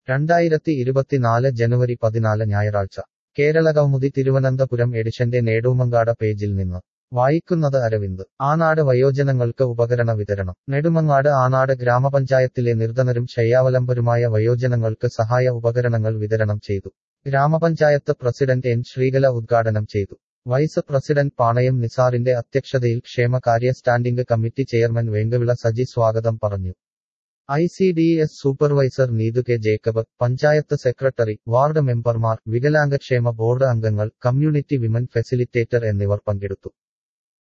രണ്ടായിരത്തി ഇരുപത്തിനാല് ജനുവരി പതിനാല് ഞായറാഴ്ച കേരളകൗമുദി തിരുവനന്തപുരം എഡിഷന്റെ നേടൂമങ്കാട പേജിൽ നിന്ന് വായിക്കുന്നത് അരവിന്ദ് ആനാട് വയോജനങ്ങൾക്ക് ഉപകരണ വിതരണം നെടുമങ്ങാട് ആനാട് ഗ്രാമപഞ്ചായത്തിലെ നിർധനരും ശയ്യാവലംബരുമായ വയോജനങ്ങൾക്ക് സഹായ ഉപകരണങ്ങൾ വിതരണം ചെയ്തു ഗ്രാമപഞ്ചായത്ത് പ്രസിഡന്റ് എൻ ശ്രീകല ഉദ്ഘാടനം ചെയ്തു വൈസ് പ്രസിഡന്റ് പാണയം നിസാറിന്റെ അധ്യക്ഷതയിൽ ക്ഷേമകാര്യ standing committee chairman Venkavila Saji സ്വാഗതം പറഞ്ഞു I C D S supervisor Neethu K Jacob panchayat secretary ward മെമ്പർമാർ വികലാംഗക്ഷേമ ബോർഡ് അംഗങ്ങൾ കമ്മ്യൂണിറ്റി വിമൻ ഫെസിലിറ്റേറ്റർ എന്നിവർ പങ്കെടുത്തു